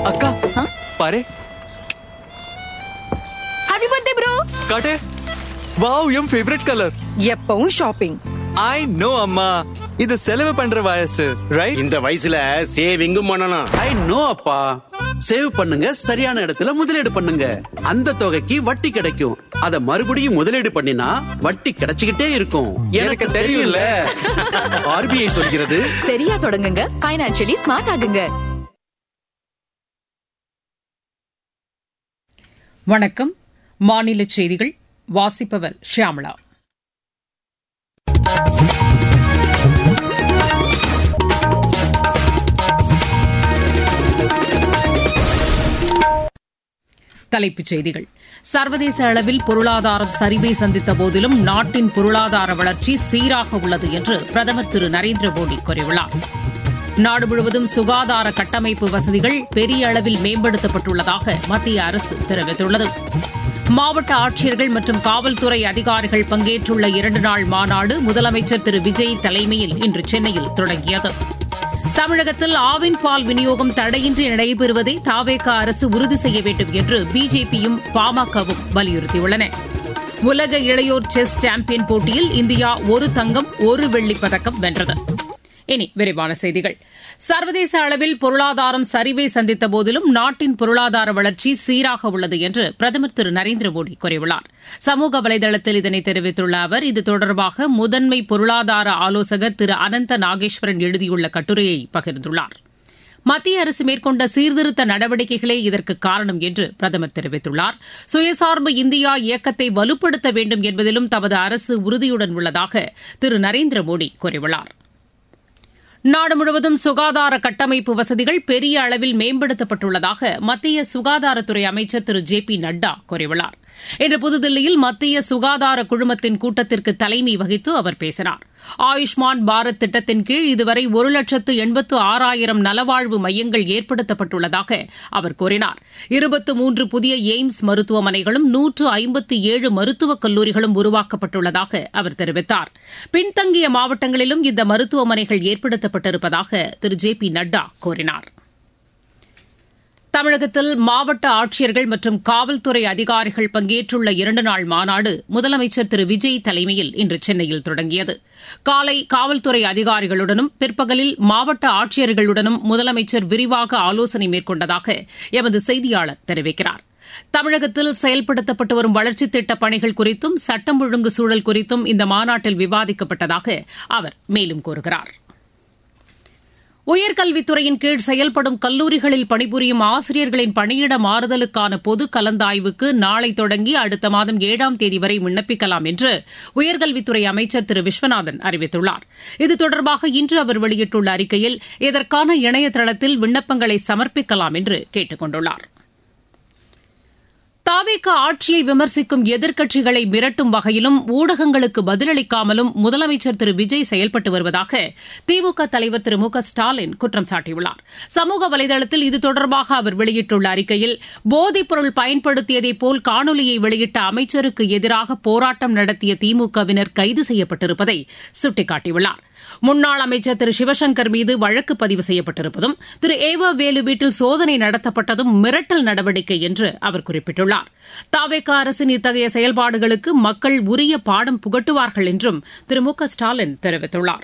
அக்கா ஆ? பாரு ஹாப்பி பர்த்டே ப்ரோ காட்டு வாவ் என் ஃபேவரட் கலர் எப்பவும் ஷாப்பிங் ஐ நோ அம்மா இது செலவு பண்ற வயசு ரைட் இந்த வயசுல சேவிங்கும் பண்ணணும் ஐ நோ அப்பா சேவ் பண்ணுங்க சரியான இடத்துல முதலீடு பண்ணுங்க அந்த தொகைக்கு வட்டி கிடைக்கும் அத மறுபடியும் முதலீடு பண்ணினா வட்டி கிடைச்சுக்கிட்டே இருக்கும் எனக்கு தெரியும்ல. ஆர்பிஐ சொல்கிறது சரியா தொடங்குங்க ஃபைனான்சியலி ஸ்மார்ட் ஆகுங்க வணக்கம் மாநில செய்திகள் வாசிப்பவர் ஷியாமளா தலைப்புச் செய்திகள் சர்வதேச அளவில் பொருளாதாரம் சரிவை சந்தித்த போதிலும் நாட்டின் பொருளாதார வளர்ச்சி சீராக உள்ளது என்று பிரதமர் திரு நரேந்திர மோடி கூறியுள்ளார் நாடு முழுவதும் சுகாதார கட்டமைப்பு வசதிகள் பெரிய அளவில் மேம்படுத்தப்பட்டுள்ளதாக மத்திய அரசு தெரிவித்துள்ளது மாவட்ட ஆட்சியர்கள் மற்றும் காவல்துறை அதிகாரிகள் பங்கேற்றுள்ள இரண்டு நாள் மாநாடு முதலமைச்சர் திரு விஜய் தலைமையில் இன்று சென்னையில் தொடங்கியது தமிழகத்தில் ஆவின் பால் விநியோகம் தடையின்றி நடைபெறுவதை தாவேக அரசு உறுதி செய்ய வேண்டும் என்று பிஜேபியும் பாமகவும் வலியுறுத்தியுள்ளன உலக இளையோர் செஸ் சாம்பியன் போட்டியில் இந்தியா ஒரு தங்கம் ஒரு வெள்ளிப் பதக்கம் வென்றது இனி விரிவான செய்திகள் சர்வதேச அளவில் பொருளாதாரம் சரிவை சந்தித்த போதிலும் நாட்டின் பொருளாதார வளர்ச்சி சீராக உள்ளது என்று பிரதமர் திரு நரேந்திர மோடி கூறியுள்ளார் சமூக வலைதளத்தில் இதனை தெரிவித்துள்ள அவர் இது தொடர்பாக முதன்மை பொருளாதார ஆலோசகர் திரு அனந்த நாகேஸ்வரன் எழுதியுள்ள கட்டுரையை பகிர்ந்துள்ளார் மத்திய அரசு மேற்கொண்ட சீர்திருத்த நடவடிக்கைகளே இதற்கு காரணம் என்று பிரதமர் தெரிவித்துள்ளார் சுயசார்பு இந்தியா இயக்கத்தை வலுப்படுத்த வேண்டும் என்பதிலும் தமது அரசு உறுதியுடன் உள்ளதாக திரு நரேந்திர மோடி கூறியுள்ளார் நாடு முழுவதும் சுகாதார கட்டமைப்பு வசதிகள் பெரிய அளவில் மேம்படுத்தப்பட்டுள்ளதாக மத்திய சுகாதாரத்துறை அமைச்சர் திரு ஜே பி நட்டா கூறியுள்ளார் இன்று புதுதில்லியில் மத்திய சுகாதார குழுமத்தின் கூட்டத்திற்கு தலைமை வகித்து அவர் பேசினார் ஆயுஷ்மான் பாரத் திட்டத்தின் கீழ் இதுவரை ஒரு லட்சத்து எண்பத்து ஆறாயிரம் நலவாழ்வு மையங்கள் ஏற்படுத்தப்பட்டுள்ளதாக அவர் கூறினார் இருபத்து மூன்று புதிய எய்ம்ஸ் மருத்துவமனைகளும் நூற்று ஐம்பத்தி ஏழு மருத்துவக் கல்லூரிகளும் உருவாக்கப்பட்டுள்ளதாக அவர் தெரிவித்தார் பின்தங்கிய மாவட்டங்களிலும் இந்த மருத்துவமனைகள் ஏற்படுத்தப்பட்டிருப்பதாக திரு ஜே பி நட்டா கூறினார் தமிழகத்தில் மாவட்ட ஆட்சியர்கள் மற்றும் காவல்துறை அதிகாரிகள் பங்கேற்றுள்ள இரண்டு நாள் மாநாடு முதலமைச்சர் திரு விஜய் தலைமையில் இன்று சென்னையில் தொடங்கியது காலை காவல்துறை அதிகாரிகளுடனும் பிற்பகலில் மாவட்ட ஆட்சியர்களுடனும் முதலமைச்சர் விரிவாக ஆலோசனை மேற்கொண்டதாக எமது செய்தியாளர் தெரிவிக்கிறார் தமிழகத்தில் செயல்படுத்தப்பட்டு வரும் வளர்ச்சித் திட்டப் பணிகள் குறித்தும் சட்டம் ஒழுங்கு சூழல் குறித்தும் இந்த மாநாட்டில் விவாதிக்கப்பட்டதாக அவர் மேலும் கூறுகிறார் உயர்கல்வித்துறையின் கீழ் செயல்படும் கல்லூரிகளில் பணிபுரியும் ஆசிரியர்களின் பணியிட மாறுதலுக்கான பொது கலந்தாய்வுக்கு நாளை தொடங்கி அடுத்த மாதம் ஏழாம் தேதி வரை விண்ணப்பிக்கலாம் என்று உயர்கல்வித்துறை அமைச்சர் திரு விஸ்வநாதன் அறிவித்துள்ளார் இது தொடர்பாக இன்று அவர் வெளியிட்டுள்ள அறிக்கையில் இதற்கான இணையதளத்தில் விண்ணப்பங்களை சமர்ப்பிக்கலாம் என்று கேட்டுக் கொண்டுள்ளாா் தாவேக ஆட்சியை விமர்சிக்கும் எதிர்க்கட்சிகளை மிரட்டும் வகையிலும் ஊடகங்களுக்கு பதிலளிக்காமலும் முதலமைச்சர் திரு விஜய் செயல்பட்டு வருவதாக திமுக தலைவர் திரு மு க ஸ்டாலின் குற்றம் சாட்டியுள்ளார் சமூக வலைதளத்தில் இது தொடர்பாக அவர் வெளியிட்டுள்ள அறிக்கையில் போதைப் பொருள் பயன்படுத்தியதைப் போல் காணொலியை வெளியிட்ட அமைச்சருக்கு எதிராக போராட்டம் நடத்திய திமுகவினர் கைது செய்யப்பட்டிருப்பதை சுட்டிக்காட்டியுள்ளார் முன்னாள் அமைச்சர் திரு சிவசங்கர் மீது வழக்கு பதிவு செய்யப்பட்டிருப்பதும் திரு ஏவ வேலு வீட்டில் சோதனை நடத்தப்பட்டதும் மிரட்டல் நடவடிக்கை என்று அவர் குறிப்பிட்டுள்ளார் தாவேக அரசின் இத்தகைய செயல்பாடுகளுக்கு மக்கள் உரிய பாடம் புகட்டுவார்கள் என்றும் திரு மு க ஸ்டாலின் தெரிவித்துள்ளாா்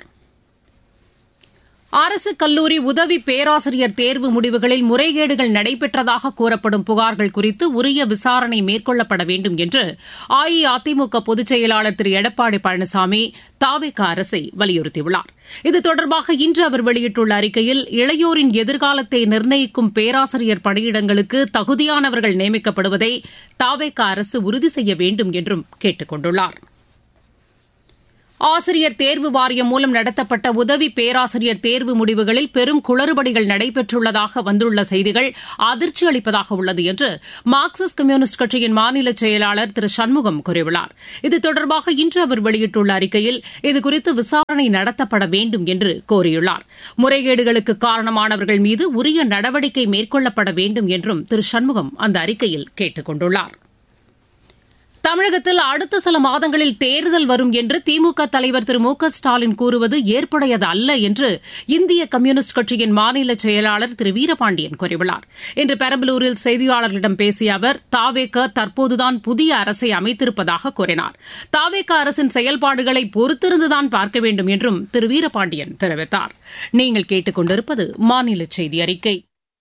அரசு கல்லூரி உதவி பேராசிரியர் தேர்வு முடிவுகளில் முறைகேடுகள் நடைபெற்றதாக கூறப்படும் புகார்கள் குறித்து உரிய விசாரணை மேற்கொள்ளப்பட வேண்டும் என்று அஇஅதிமுக பொதுச் செயலாளர் திரு எடப்பாடி பழனிசாமி தாவேக அரசை வலியுறுத்தியுள்ளார் இது தொடர்பாக இன்று அவர் வெளியிட்டுள்ள அறிக்கையில் இளையோரின் எதிர்காலத்தை நிர்ணயிக்கும் பேராசிரியர் பணியிடங்களுக்கு தகுதியானவர்கள் நியமிக்கப்படுவதை தாவேக அரசு உறுதி செய்ய வேண்டும் என்றும் கேட்டுக் கொண்டுள்ளாா் ஆசிரியர் தேர்வு வாரியம் மூலம் நடத்தப்பட்ட உதவி பேராசிரியர் தேர்வு முடிவுகளில் பெரும் குளறுபடிகள் நடைபெற்றுள்ளதாக வந்துள்ள செய்திகள் அதிர்ச்சி அளிப்பதாக உள்ளது என்று மார்க்சிஸ்ட் கம்யூனிஸ்ட் கட்சியின் மாநில செயலாளர் திரு சண்முகம் கூறியுள்ளார் இது தொடர்பாக இன்று அவர் வெளியிட்டுள்ள அறிக்கையில் இதுகுறித்து விசாரணை நடத்தப்பட வேண்டும் என்று கோரியுள்ளார் முறைகேடுகளுக்கு காரணமானவர்கள் மீது உரிய நடவடிக்கை மேற்கொள்ளப்பட வேண்டும் என்றும் திரு சண்முகம் அந்த அறிக்கையில் கேட்டுக் கொண்டுள்ளாா் தமிழகத்தில் அடுத்த சில மாதங்களில் தேர்தல் வரும் என்று திமுக தலைவர் திரு மு க ஸ்டாலின் கூறுவது ஏற்புடையது அல்ல என்று இந்திய கம்யூனிஸ்ட் கட்சியின் மாநில செயலாளர் திரு வீரபாண்டியன் கூறியுள்ளார் இன்று பெரம்பலூரில் செய்தியாளர்களிடம் பேசிய அவர் தாவேக தற்போதுதான் புதிய அரசை அமைத்திருப்பதாக கூறினார் தாவேக அரசின் செயல்பாடுகளை பொறுத்திருந்துதான் பார்க்க வேண்டும் என்றும் திரு வீரபாண்டியன் தெரிவித்தார் நீங்கள் கேட்டுக் கொண்டிருப்பது மாநில செய்தி அறிக்கை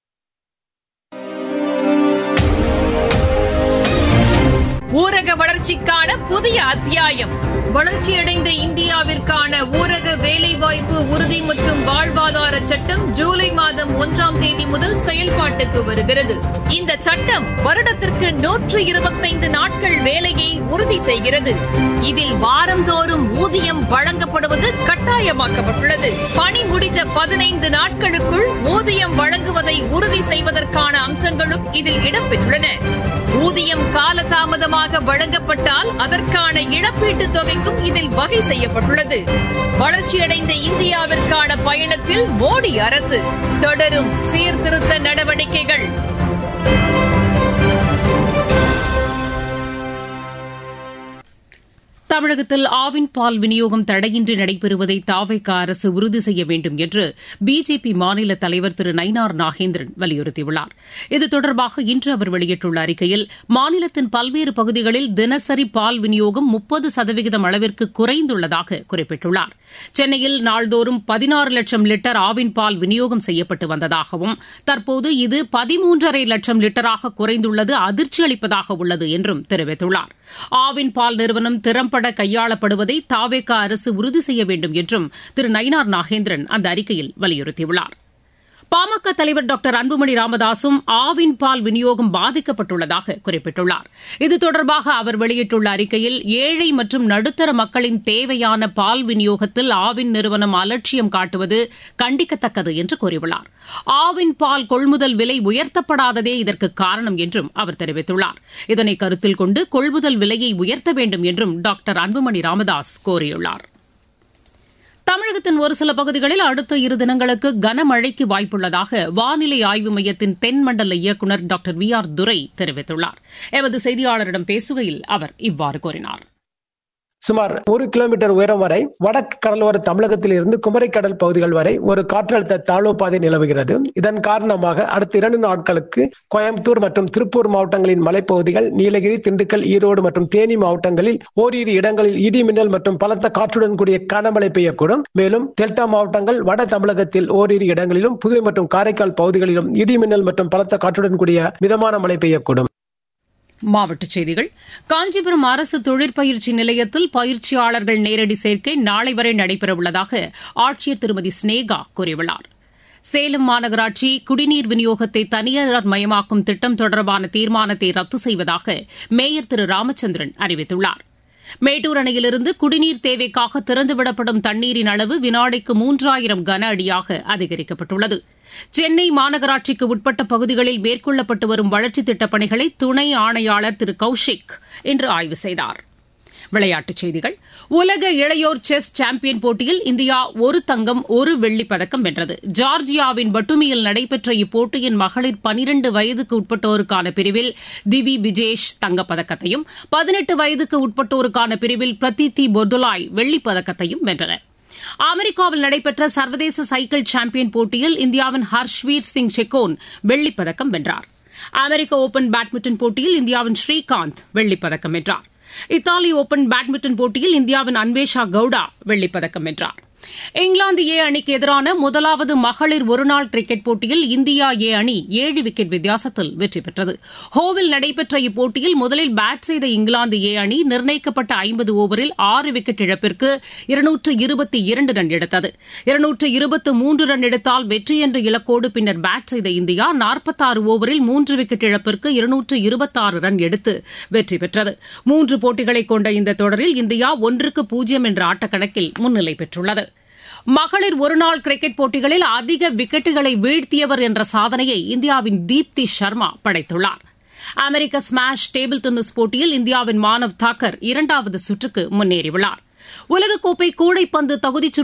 ஊரக வளர்ச்சிக்கான புதிய அத்தியாயம் வளர்ச்சியடைந்த இந்தியாவிற்கான ஊரக வேலைவாய்ப்பு உறுதி மற்றும் வாழ்வாதார சட்டம் ஜூலை மாதம் ஒன்றாம் தேதி முதல் செயல்பாட்டுக்கு வருகிறது இந்த சட்டம் வருடத்திற்கு நூற்று இருபத்தைந்து நாட்கள் வேலையை உறுதி செய்கிறது இதில் வாரந்தோறும் ஊதியம் வழங்கப்படுவது கட்டாயமாக்கப்பட்டுள்ளது பணி முடிந்த பதினைந்து நாட்களுக்குள் ஊதியம் வழங்குவதை உறுதி செய்வதற்கான அம்சங்களும் இதில் இடம்பெற்றுள்ளன ஊதியம் காலதாமதமாக வழங்கப்பட்டால் அதற்கான இழப்பீட்டுத் தொகைக்கும் இதில் வகை செய்யப்பட்டுள்ளது வளர்ச்சியடைந்த இந்தியாவிற்கான பயணத்தில் மோடி அரசு தொடரும் சீர்திருத்த நடவடிக்கைகள் தமிழகத்தில் ஆவின் பால் விநியோகம் தடையின்றி நடைபெறுவதை தாவைக்க அரசு உறுதி செய்ய வேண்டும் என்று பிஜேபி மாநில தலைவர் திரு நயினார் நாகேந்திரன் வலியுறுத்தியுள்ளார் இது தொடர்பாக இன்று அவர் வெளியிட்டுள்ள அறிக்கையில் மாநிலத்தின் பல்வேறு பகுதிகளில் தினசரி பால் விநியோகம் முப்பது சதவிகிதம் அளவிற்கு குறைந்துள்ளதாக குறிப்பிட்டுள்ளார் சென்னையில் நாள்தோறும் பதினாறு லட்சம் லிட்டர் ஆவின் பால் விநியோகம் செய்யப்பட்டு வந்ததாகவும் தற்போது இது பதிமூன்றரை லட்சம் லிட்டராக குறைந்துள்ளது அதிர்ச்சி அளிப்பதாக உள்ளது என்றும் தெரிவித்துள்ளார் ஆவின் பால் நிறுவனம் திறம்பட கையாளப்படுவதை தாவேகா அரசு உறுதி செய்ய வேண்டும் என்றும் திரு நயினார் நாகேந்திரன் அந்த அறிக்கையில் வலியுறுத்தியுள்ளார் பாமக தலைவர் டாக்டர் அன்புமணி ராமதாசும் ஆவின் பால் விநியோகம் பாதிக்கப்பட்டுள்ளதாக குறிப்பிட்டுள்ளார் இது தொடர்பாக அவர் வெளியிட்டுள்ள அறிக்கையில் ஏழை மற்றும் நடுத்தர மக்களின் தேவையான பால் விநியோகத்தில் ஆவின் நிறுவனம் அலட்சியம் காட்டுவது கண்டிக்கத்தக்கது என்று கூறியுள்ளார் ஆவின் பால் கொள்முதல் விலை உயர்த்தப்படாததே இதற்கு காரணம் என்றும் அவர் தெரிவித்துள்ளார் இதனை கருத்தில் கொண்டு கொள்முதல் விலையை உயர்த்த வேண்டும் என்றும் டாக்டர் அன்புமணி ராமதாஸ் கோரியுள்ளார் தமிழகத்தின் ஒரு சில பகுதிகளில் அடுத்த இரு தினங்களுக்கு கனமழைக்கு வாய்ப்புள்ளதாக வானிலை ஆய்வு மையத்தின் தென்மண்டல இயக்குநர் டாக்டர் வி ஆர் துரை தெரிவித்துள்ளார் எமது செய்தியாளரிடம் பேசுகையில் அவர் இவ்வாறு கூறினார் சுமார் ஒரு கிலோமீட்டர் உயரம் வரை வடக்கு கடலோர தமிழகத்தில் இருந்து குமரிக்கடல் பகுதிகள் வரை ஒரு காற்றழுத்த தாழ்வு பாதை நிலவுகிறது இதன் காரணமாக அடுத்த இரண்டு நாட்களுக்கு கோயம்புத்தூர் மற்றும் திருப்பூர் மாவட்டங்களின் மலைப்பகுதிகள் நீலகிரி திண்டுக்கல் ஈரோடு மற்றும் தேனி மாவட்டங்களில் ஓரிரு இடங்களில் இடி மின்னல் மற்றும் பலத்த காற்றுடன் கூடிய கனமழை பெய்யக்கூடும் மேலும் டெல்டா மாவட்டங்கள் வட தமிழகத்தில் ஓரிரு இடங்களிலும் புதுவை மற்றும் காரைக்கால் பகுதிகளிலும் இடி மின்னல் மற்றும் பலத்த காற்றுடன் கூடிய மிதமான மழை பெய்யக்கூடும் மாவட்டச் செய்திகள் காஞ்சிபுரம் அரசு தொழிற்பயிற்சி நிலையத்தில் பயிற்சியாளர்கள் நேரடி சேர்க்கை நாளை வரை நடைபெறவுள்ளதாக ஆட்சியர் திருமதி ஸ்னேகா கூறியுள்ளார் சேலம் மாநகராட்சி குடிநீர் விநியோகத்தை தனியார் மயமாக்கும் திட்டம் தொடர்பான தீர்மானத்தை ரத்து செய்வதாக மேயர் திரு ராமச்சந்திரன் அறிவித்துள்ளார் மேட்டூர் அணையிலிருந்து குடிநீர் தேவைக்காக திறந்துவிடப்படும் தண்ணீரின் அளவு வினாடிக்கு மூன்றாயிரம் கன அடியாக அதிகரிக்கப்பட்டுள்ளது சென்னை மாநகராட்சிக்கு உட்பட்ட பகுதிகளில் மேற்கொள்ளப்பட்டு வரும் வளர்ச்சித் திட்டப் பணிகளை துணை ஆணையாளர் திரு கௌஷிக் இன்று ஆய்வு செய்தார் விளையாட்டுச் செய்திகள் உலக இளையோர் செஸ் சாம்பியன் போட்டியில் இந்தியா ஒரு தங்கம் ஒரு வெள்ளிப் பதக்கம் வென்றது ஜார்ஜியாவின் பட்டுமியில் நடைபெற்ற இப்போட்டியின் மகளிர் பனிரண்டு வயதுக்கு உட்பட்டோருக்கான பிரிவில் திவி பிஜேஷ் தங்கப்பதக்கத்தையும் பதினெட்டு வயதுக்கு உட்பட்டோருக்கான பிரிவில் பிரதித்தி பொர்துலாய் வெள்ளிப் பதக்கத்தையும் வென்றனர் அமெரிக்காவில் நடைபெற்ற சர்வதேச சைக்கிள் சாம்பியன் போட்டியில் இந்தியாவின் ஹர்ஷ்வீர் சிங் செக்கோன் வெள்ளிப் பதக்கம் வென்றார் அமெரிக்க ஓபன் பேட்மிண்டன் போட்டியில் இந்தியாவின் ஸ்ரீகாந்த் வெள்ளிப் பதக்கம் வென்றார் இத்தாலி ஓபன் பேட்மிண்டன் போட்டியில் இந்தியாவின் அன்வேஷா கவுடா வெள்ளிப் பதக்கம் வென்றார் இங்கிலாந்து ஏ அணிக்கு எதிரான முதலாவது மகளிர் ஒருநாள் கிரிக்கெட் போட்டியில் இந்தியா ஏ அணி ஏழு விக்கெட் வித்தியாசத்தில் வெற்றி பெற்றது ஹோவில் நடைபெற்ற இப்போட்டியில் முதலில் பேட் செய்த இங்கிலாந்து ஏ அணி நிர்ணயிக்கப்பட்ட ஐம்பது ஓவரில் ஆறு விக்கெட் இழப்பிற்கு இருநூற்று இருபத்தி இரண்டு ரன் எடுத்தது இருநூற்று இருபத்து மூன்று ரன் எடுத்தால் வெற்றி என்ற இலக்கோடு பின்னர் பேட் செய்த இந்தியா நாற்பத்தாறு ஓவரில் மூன்று விக்கெட் இழப்பிற்கு இருநூற்று இருபத்தாறு ரன் எடுத்து வெற்றி பெற்றது மூன்று போட்டிகளை கொண்ட இந்த தொடரில் இந்தியா ஒன்றுக்கு பூஜ்ஜியம் என்ற ஆட்டக்கணக்கில் முன்னிலை பெற்றுள்ளது மகளிர் ஒருநாள் கிரிக்கெட் போட்டிகளில் அதிக விக்கெட்டுகளை வீழ்த்தியவர் என்ற சாதனையை இந்தியாவின் தீப்தி சர்மா படைத்துள்ளார் அமெரிக்க ஸ்மாஷ் டேபிள் டென்னிஸ் போட்டியில் இந்தியாவின் மானவ் தாக்கர் இரண்டாவது சுற்றுக்கு முன்னேறியுள்ளார் உலகக்கோப்பை கூடைப்பந்து தகுதிச்